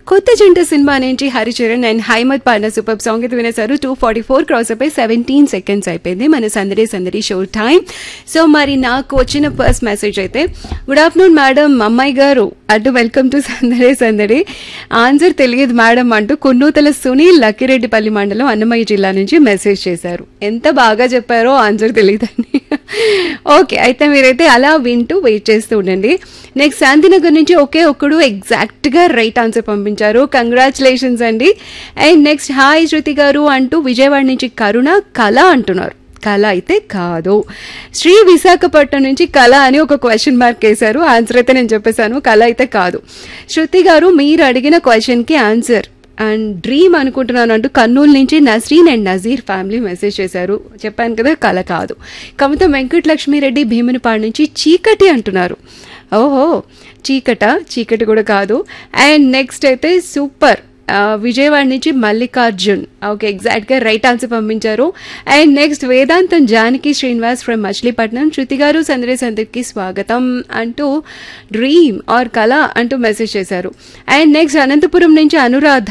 కొత్త జంట సినిమా నుంచి హరిచరణ్ అండ్ హైమద్ పాడిన సూపర్ సాంగ్ అయితే వినేశారు టూ ఫార్టీ ఫోర్ క్రాస్ అయిపోయి సెవెంటీన్ సెకండ్స్ అయిపోయింది మన సందడి సందడి షో టైం సో మరి నాకు వచ్చిన ఫస్ట్ మెసేజ్ అయితే గుడ్ ఆఫ్టర్నూన్ మేడం అమ్మాయి గారు అటు వెల్కమ్ టు సందడి సందడి ఆన్సర్ తెలియదు మేడం అంటూ కున్నూతల సునీల్ లక్కిరెడ్డిపల్లి మండలం అన్నమయ్య జిల్లా నుంచి మెసేజ్ చేశారు ఎంత బాగా చెప్పారో ఆన్సర్ తెలియదండి ఓకే అయితే మీరైతే అలా వింటూ వెయిట్ చేస్తూ ఉండండి నెక్స్ట్ శాంతినగర్ నుంచి ఒకే ఒక్కడు ఎగ్జాక్ట్ గా రైట్ ఆన్సర్ పంపించారు కంగ్రాచులేషన్స్ అండి అండ్ నెక్స్ట్ హాయ్ శృతి గారు అంటూ విజయవాడ నుంచి కరుణ కళ అంటున్నారు కళ అయితే కాదు శ్రీ విశాఖపట్నం నుంచి కళ అని ఒక క్వశ్చన్ మార్క్ వేశారు ఆన్సర్ అయితే నేను చెప్పేశాను కళ అయితే కాదు శృతి గారు మీరు అడిగిన క్వశ్చన్కి ఆన్సర్ అండ్ డ్రీమ్ అనుకుంటున్నాను అంటూ కర్నూలు నుంచి Nasreen and Nazeer family message చేశారు చెప్పాను కదా కళ కాదు కవిత వెంకటలక్ష్మిరెడ్డి భీమునిపాడు నుంచి చీకటి అంటున్నారు ఓహో చీకట చీకటి కూడా కాదు అండ్ నెక్స్ట్ అయితే సూపర్ ఆ, విజయవాడ నుంచి మల్లికార్జున్ ఓకే ఎగ్జాక్ట్గా రైట్ ఆన్సర్ పంపించారు and next Vedantam Janaki Srinivas from Machilipatnam Shruti గారు సందడి సందడికి స్వాగతం అంటూ డ్రీమ్ ఆర్ కళ అంటూ మెసేజ్ చేశారు అండ్ నెక్స్ట్ అనంతపురం నుంచి అనురాధ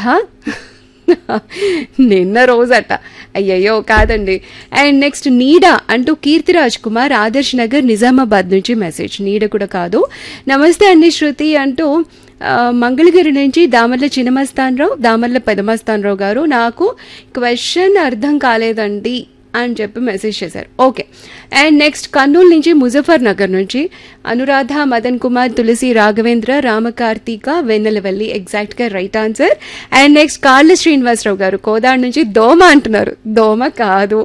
నిన్న రోజట అయ్యయ్యో కాదండి అండ్ నెక్స్ట్ నీడ అంటూ కీర్తిరాజ్ కుమార్ ఆదర్శ్ నగర్ నిజామాబాద్ నుంచి మెసేజ్ నీడ కూడా కాదు నమస్తే అండి శృతి అంటూ ఆ, మంగళగిరి నుంచి దామర్ల చిన్నమస్తానరావు దామర్ల పెదమస్తానరావు గారు నాకు క్వశ్చన్ అర్థం కాలేదండి అని చెప్పి మెసేజ్ చేశారు ఓకే అండ్ నెక్స్ట్ కర్నూలు నుంచి ముజఫర్ నగర్ నుంచి అనురాధ మదన్ కుమార్ తులసి రాఘవేంద్ర రామకార్తిక వెన్నెలవల్లి ఎగ్జాక్ట్గా రైట్ ఆన్సర్ అండ్ నెక్స్ట్ కార్ల శ్రీనివాసరావు గారు కోదాడు నుంచి దోమ అంటున్నారు దోమ కాదు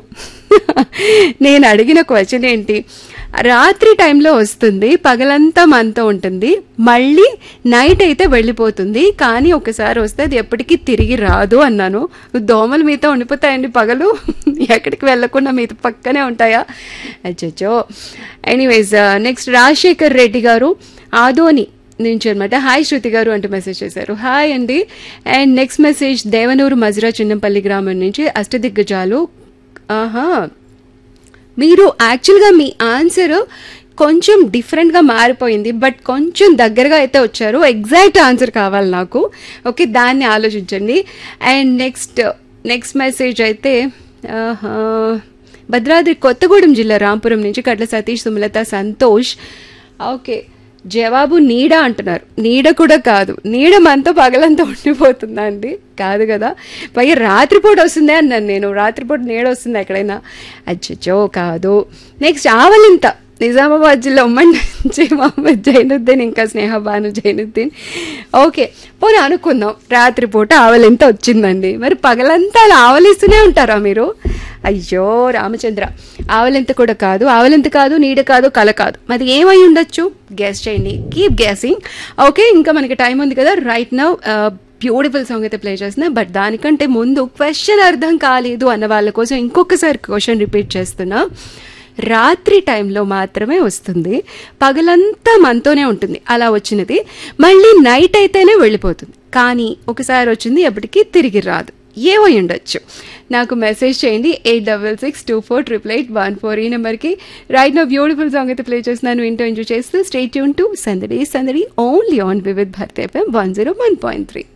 నేను అడిగిన క్వశ్చన్ ఏంటి రాత్రి టైంలో వస్తుంది పగలంతా మనతో ఉంటుంది మళ్ళీ నైట్ అయితే వెళ్ళిపోతుంది కానీ ఒకసారి వస్తే అది ఎప్పటికీ తిరిగి రాదు అన్నాను దోమలు మీతో ఉండిపోతాయండి పగలు ఎక్కడికి వెళ్ళకుండా మీతో పక్కనే ఉంటాయా అచ్చచ్చో ఎనీవేస్ నెక్స్ట్ రాజశేఖర్ రెడ్డి గారు ఆదోని నుంచి అనమాట హాయ్ శృతి గారు అంటూ మెసేజ్ చేశారు హాయ్ అండి and next message Devanuru Majira Chinnapalli గ్రామం నుంచి అష్టదిగ్గజాలు ఆహా మీరు యాక్చువల్గా మీ ఆన్సర్ కొంచెం డిఫరెంట్గా మారిపోయింది బట్ కొంచెం దగ్గరగా అయితే వచ్చారు ఎగ్జాక్ట్ ఆన్సర్ కావాలి నాకు ఓకే దాన్ని ఆలోచించండి అండ్ నెక్స్ట్ నెక్స్ట్ మెసేజ్ అయితే ఆహా, భద్రాద్రి కొత్తగూడెం జిల్లా రాంపురం నుంచి కట్ల సతీష్ సుమలత సంతోష్ ఓకే జవాబు నీడ అంటున్నారు నీడ కూడా కాదు నీడ మనతో పగలంతా ఉండిపోతుందా అండి కాదు కదా పైగా రాత్రిపూట వస్తుందే అన్నాను నేను రాత్రిపూట నీడ వస్తుంది ఎక్కడైనా అచ్చచ్చో కాదు నెక్స్ట్ ఆవలింత నిజామాబాద్ జిల్లా ఉమ్మడి నుంచి మహమ్మద్ జైనుద్దీన్ ఇంకా స్నేహ భాను జైనుద్దీన్ ఓకే పోనీ అనుకుందాం రాత్రిపూట ఆవలింత వచ్చిందండి మరి పగలంతా అలా ఆవలిస్తూనే ఉంటారా మీరు అయ్యో రామచంద్ర ఆవలింత కూడా కాదు ఆవలింత కాదు నీడ కాదు కల కాదు మరి ఏమై ఉండొచ్చు గెస్ చేయండి కీప్ గ్యాసింగ్ ఓకే ఇంకా మనకి టైం ఉంది కదా రైట్ నౌ బ్యూటిఫుల్ సాంగ్ అయితే ప్లే చేస్తున్నా బట్ దానికంటే ముందు క్వశ్చన్ అర్థం కాలేదు అన్న వాళ్ళ కోసం ఇంకొకసారి క్వశ్చన్ రిపీట్ చేస్తున్నా రాత్రి టైంలో మాత్రమే వస్తుంది పగలంతా మనతోనే ఉంటుంది అలా వచ్చినది మళ్ళీ నైట్ అయితేనే వెళ్ళిపోతుంది కానీ ఒకసారి వచ్చింది ఎప్పటికీ తిరిగి రాదు ఏవో ఉండొచ్చు నాకు మెసేజ్ చేయండి eight double six two four triple eight one four ఈ నెంబర్కి రైట్ నా బ్యూటిఫుల్ సాంగ్ అయితే ప్లే చేస్తున్నాను వింటూ ఎంజాయ్ చేస్తూ స్టేట్ ట్యూన్ టు సందడి సందడి only on Vividh Bharat FM one zero one point three